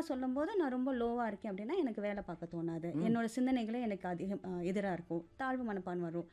சொல்லும்போது நான் ரொம்ப லோவாக இருக்கேன் அப்படின்னா எனக்கு வேலை பார்க்க தோணாது என்னோட சிந்தனைகளே எனக்கு அதிகம் எதிராக இருக்கும் தாழ்வு மனப்பான் வரும்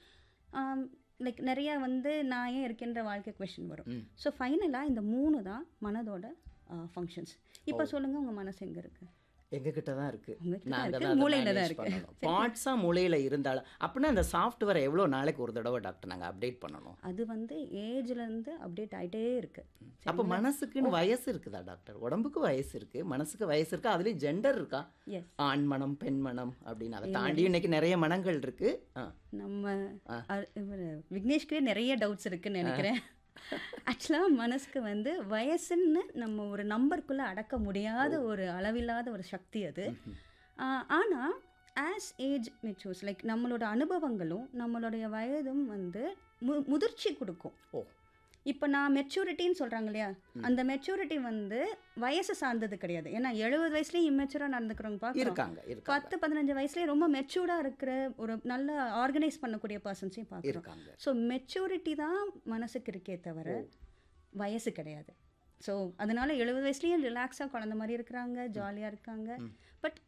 லைக் நிறைய வந்து நான் ஏன் இருக்கின்ற வாழ்க்கை கொஷின் வரும் ம். ஸோ ஃபைனலாக இந்த மூணு தான் மனதோட ஃபங்க்ஷன்ஸ் இப்போ சொல்லுங்கள் உங்கள் மனசு எங்கே இருக்குது எங்ககிட்ட தான் இருக்கு உங்ககிட்ட நாங்க இருக்கு, தான் அதை மூளையில தான் manage இருக்கு. பண்ணணும் பார்ட்ஸா மூளையில இருந்தாலும் அப்படின்னா அந்த சாஃப்ட்வேரை எவ்வளோ நாளைக்கு ஒரு தடவை டாக்டர் நாங்க அப்டேட் பண்ணணும் அது வந்து ஏஜ்லேருந்து அப்டேட் ஆகிட்டே இருக்கு அப்போ மனசுக்குன்னு வயசு இருக்குதா டாக்டர் உடம்புக்கு வயசு இருக்கு மனசுக்கு வயசு இருக்கு அதுலயும் ஜெண்டர் இருக்கா எஸ் ஆண் மனம் பெண் மனம் அப்படின்னு அதை தாண்டி இன்னைக்கு நிறைய மனங்கள் இருக்கு ஆ, நம்ம அ- இவரு விக்னேஷ்கே நிறைய டவுட்ஸ் இருக்குன்னு நினைக்கிறேன் ஆக்சுவலாக மனசுக்கு வந்து வயசுன்னு நம்ம ஒரு நம்பருக்குள்ளே அடக்க முடியாத ஒரு அளவில்லாத ஒரு சக்தி அது ஆனால் ஆஸ் ஏஜ் மெச்சூர்ஸ் லைக் நம்மளோட அனுபவங்களும் நம்மளுடைய வயதும் வந்து மு முதிர்ச்சி கொடுக்கும் ஓ இப்போ நான் மெச்சூரிட்டின்னு சொல்கிறாங்க இல்லையா அந்த மெச்சூரிட்டி வந்து வயசு சார்ந்தது கிடையாது ஏன்னா எழுபது வயசுலேயும் இம்மெச்சூராக நடந்துக்கிறவங்க பார்க்குறோம் இருக்காங்க இருக்காங்க பத்து பதினஞ்சு வயசுலேயே ரொம்ப மெச்சூர்டாக இருக்கிற ஒரு நல்ல ஆர்கனைஸ் பண்ணக்கூடிய பர்சன்ஸையும் பார்க்குறோம் இருக்காங்க ஸோ மெச்சூரிட்டி தான் மனசுக்கு இருக்கே தவிர வயசு கிடையாது ஸோ அதனால எழுபது வயசுலேயும் ரிலாக்ஸாக குழந்த மாதிரி இருக்கிறாங்க ஜாலியாக இருக்காங்க பட்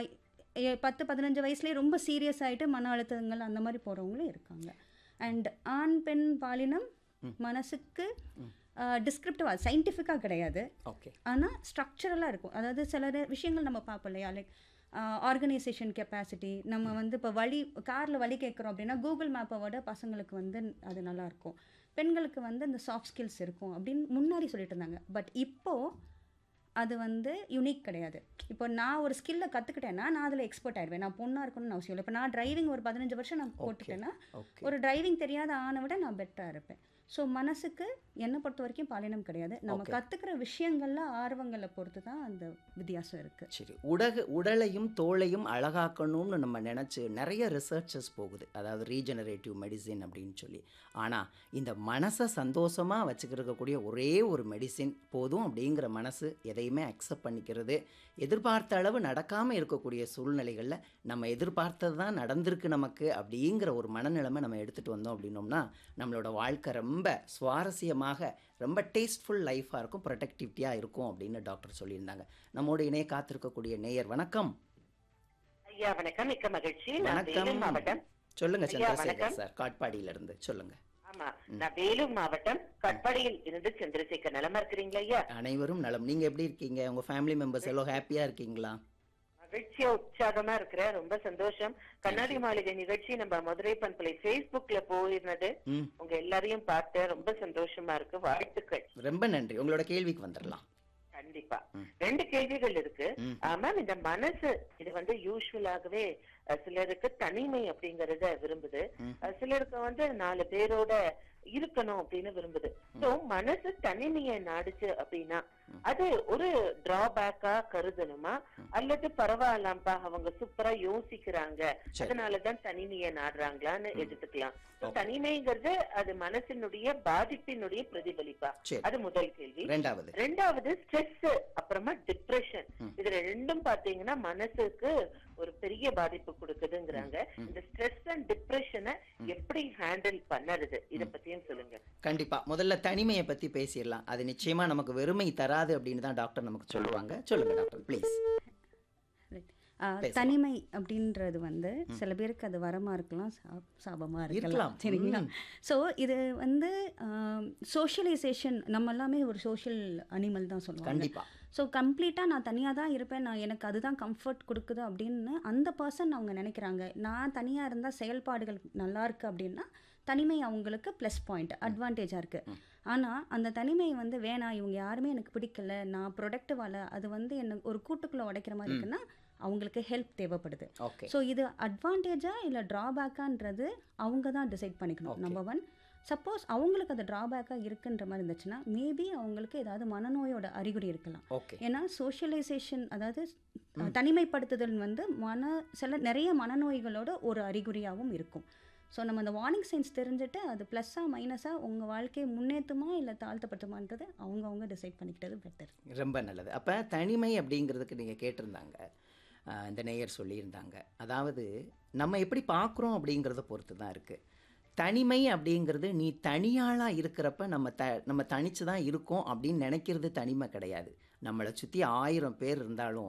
பத்து பதினஞ்சு வயசுலேயே ரொம்ப சீரியஸ் ஆகிட்டு மன அழுத்தங்கள் அந்த மாதிரி போகிறவங்களும் இருக்காங்க அண்ட் ஆண் பெண் பாலினம் மனசுக்கு டிஸ்கிரிப்டிவாக சயின்டிஃபிக்காக கிடையாது ஓகே ஆனால் ஸ்ட்ரக்சரலாக இருக்கும் அதாவது சில நே- விஷயங்கள் நம்ம பார்ப்போம் இல்லையா லைக் ஆர்கனைசேஷன் கெப்பாசிட்டி நம்ம வந்து இப்போ வழி காரில் வழி கேட்குறோம் அப்படின்னா கூகுள் மேப்பை விட பசங்களுக்கு வந்து அது நல்லாயிருக்கும் பெண்களுக்கு வந்து இந்த சாஃப்ட் ஸ்கில்ஸ் இருக்கும் அப்படின்னு முன்னாடி சொல்லிட்டு இருந்தாங்க பட் இப்போது அது வந்து யுனிக் கிடையாது இப்போ நான் ஒரு ஸ்கில்லை கற்றுக்கிட்டேன்னா நான் அதில் எக்ஸ்பர்ட் ஆயிடுவேன் நான் பொண்ணாக இருக்கணும்னு அவசியம் இல்லை இப்போ நான் டிரைவிங் ஒரு பதினஞ்சு வருஷம் நான் போட்டுட்டேன்னா ஓகே ஒரு டிரைவிங் தெரியாத ஆணை விட நான் பெட்டராக இருப்பேன் ஸோ மனசுக்கு என்னை பொறுத்த வரைக்கும் பாலினம் கிடையாது நம்ம கற்றுக்கிற விஷயங்கள்ல ஆர்வங்களை பொறுத்து தான் அந்த வித்தியாசம் இருக்குது சரி உடக உடலையும் தோலையும் அழகாக்கணும்னு நம்ம நினச்சி நிறைய ரிசர்ச்சஸ் போகுது அதாவது ரீஜெனரேட்டிவ் மெடிசின் அப்படின்னு சொல்லி ஆனால் இந்த மனசை சந்தோஷமாக வச்சுக்கிறக்கூடிய ஒரே ஒரு மெடிசின் போதும் அப்படிங்கிற மனசு எதையுமே அக்செப்ட் பண்ணிக்கிறது எதிர்பார்த்த அளவு நடக்காமல் இருக்கக்கூடிய சூழ்நிலைகளில் நம்ம எதிர்பார்த்தது தான் நடந்திருக்கு நமக்கு அப்படிங்கிற ஒரு மனநிலைமை நம்ம எடுத்துகிட்டு வந்தோம் அப்படின்னோம்னா நம்மளோட வாழ்க்கை ரொம்ப சுவாரஸ்யமாக ரொம்ப டேஸ்ட்ஃபுல் லைஃபாக இருக்கும் ப்ரொடக்டிவிட்டியாக இருக்கும் அப்படின்னு டாக்டர் சொல்லியிருந்தாங்க நம்மோட இணைய காத்திருக்கக்கூடிய நேயர் வணக்கம் ஐயா வணக்கம் மிக்க மகிழ்ச்சி நான் வேலூர் வணக்கம் மாவட்டம் சொல்லுங்க ஐயா, சந்திரசேகர் வணக்கம். சார் காட்பாடியில இருந்து சொல்லுங்க ஆமா நான் வேலூர் மாவட்டம் கட்பாடியில் இருந்து சந்திரசேகர் நலமா இருக்கிறீங்களா ஐயா அனைவரும் நலம் நீங்க எப்படி இருக்கீங்க உங்க ஃபேமிலி மெம்பர்ஸ் எல்லாம் ஹாப்பியா இருக்கீங்களா மகிழ்ச்சியா உற்சாகமா இருக்கிறேன் ரொம்ப சந்தோஷம் கண்ணாடி மாளிகை நிகழ்ச்சி நம்ம மதுரை பண்பலை Facebookல போயிருந்தது ம் உங்க எல்லாரையும் பார்த்தேன் ரொம்ப சந்தோஷமா இருக்கு வாழ்த்துக்கள் ரொம்ப நன்றி உங்களோட கேள்விக்கு வந்துடலாம் கண்டிப்பா ரெண்டு கேள்விகள் இருக்கு ம். மேம் இந்த மனசு இது வந்து யூஸ்வலாகவே அஹ், சிலருக்கு தனிமை அப்படிங்கறத விரும்புது ம். அஹ், சிலருக்கு வந்து நாலு பேரோட இருக்கணும் அப்படின்னு விரும்புது சோ மனசு தனிமையை நாடுச்சு அப்படின்னா அது ஒரு டிராபேக்கா கருதணுமா அல்லது பரவாயில்லப்பா அவங்க சூப்பரா யோசிக்கிறாங்க சரி. அதனாலதான் தனிமையை நாடுறாங்களான்னு எடுத்துக்கலாம் So, தனிமைங்கிறது அது மனசினுடைய பாதிப்பினுடைய பிரதிபலிப்பா சரி. அது முதல் கேள்வி ரெண்டாவது ரெண்டாவது ஸ்ட்ரெஸ் அப்புறமா டிப்ரெஷன் இதுல ரெண்டும் பாத்தீங்கன்னா மனசுக்கு ஒரு பெரிய பாதிப்பு கொடுக்குதுங்கிறாங்க இந்த ஸ்ட்ரெஸ் அண்ட் டிப்ரெஷனை எப்படி ஹேண்டில் பண்ணறது இத பத்தியும் சொல்லுங்க கண்டிப்பா முதல்ல தனிமையை பத்தி பேசிடலாம் அது நிச்சயமா நமக்கு வெறுமை தராது அப்படின்னு தான் டாக்டர் நமக்கு சொல்லுவாங்க சொல்லுங்க டாக்டர் ப்ளீஸ் தனிமை அப்படின்றது வந்து சில பேருக்கு அது வரமா இருக்கலாம் சா- சாபமா இருக்கலாம். இருக்கலாம் சரிங்களா ஸோ இது வந்து சோஷியலைசேஷன் நம்ம எல்லாமே ஒரு சோஷியல் அனிமல் தான் சொல்லுவாங்க கண்டிப்பா ஸோ கம்ப்ளீட்டாக நான் தனியாக தான் இருப்பேன் நான் எனக்கு அதுதான் கம்ஃபர்ட் கொடுக்குது அப்படின்னு அந்த பர்சன் அவங்க நினைக்கிறாங்க நான் தனியாக இருந்தால் செயல்பாடுகள் நல்லா இருக்கு அப்படின்னா தனிமை அவங்களுக்கு ப்ளஸ் பாயிண்ட் அட்வான்டேஜாக இருக்குது ஆனால் அந்த தனிமை வந்து வேணாம் இவங்க யாருமே எனக்கு பிடிக்கல நான் ப்ரொடக்டிவால அது வந்து என்ன ஒரு கூட்டுக்குள்ளே உடைக்கிற மாதிரி இருக்குன்னா அவங்களுக்கு ஹெல்ப் தேவைப்படுது ஓகே ஸோ இது அட்வான்டேஜா இல்லை ட்ராபேக்கான்றது அவங்க தான் டிசைட் பண்ணிக்கணும் நம்பர் ஒன் சப்போஸ் அவங்களுக்கு அது ட்ராபேக்காக இருக்குன்ற மாதிரி இருந்துச்சுன்னா மேபி அவங்களுக்கு ஏதாவது மனநோயோட அறிகுறி இருக்கலாம் ஓகே ஏன்னா சோஷியலைசேஷன் அதாவது அஹ், தனிமைப்படுத்துதல் வந்து மன சில நிறைய மனநோய்களோட ஒரு அறிகுறியாகவும் இருக்கும் ஸோ நம்ம அந்த வார்னிங் சைன்ஸ் தெரிஞ்சுட்டு அது ப்ளஸ்ஸாக மைனஸாக உங்கள் வாழ்க்கையை முன்னேற்றுமா இல்லை தாழ்த்தப்படுத்துமான்றது அவங்க அவங்க டிசைட் பண்ணிக்கிட்டது பெட்டர் ரொம்ப நல்லது அப்போ தனிமை அப்படிங்கிறதுக்கு நீங்கள் கேட்டிருந்தாங்க ஆஹ் இந்த நேயர் சொல்லியிருந்தாங்க அதாவது நம்ம எப்படி பார்க்குறோம் அப்படிங்கிறத பொறுத்து தான் இருக்குது தனிமை அப்படிங்கிறது நீ தனியாளாக இருக்கிறப்ப நம்ம த நம்ம தனிச்சு தான் இருக்கோம் அப்படின்னு நினைக்கிறது தனிமை கிடையாது நம்மளை சுற்றி ஆயிரம் பேர் இருந்தாலும்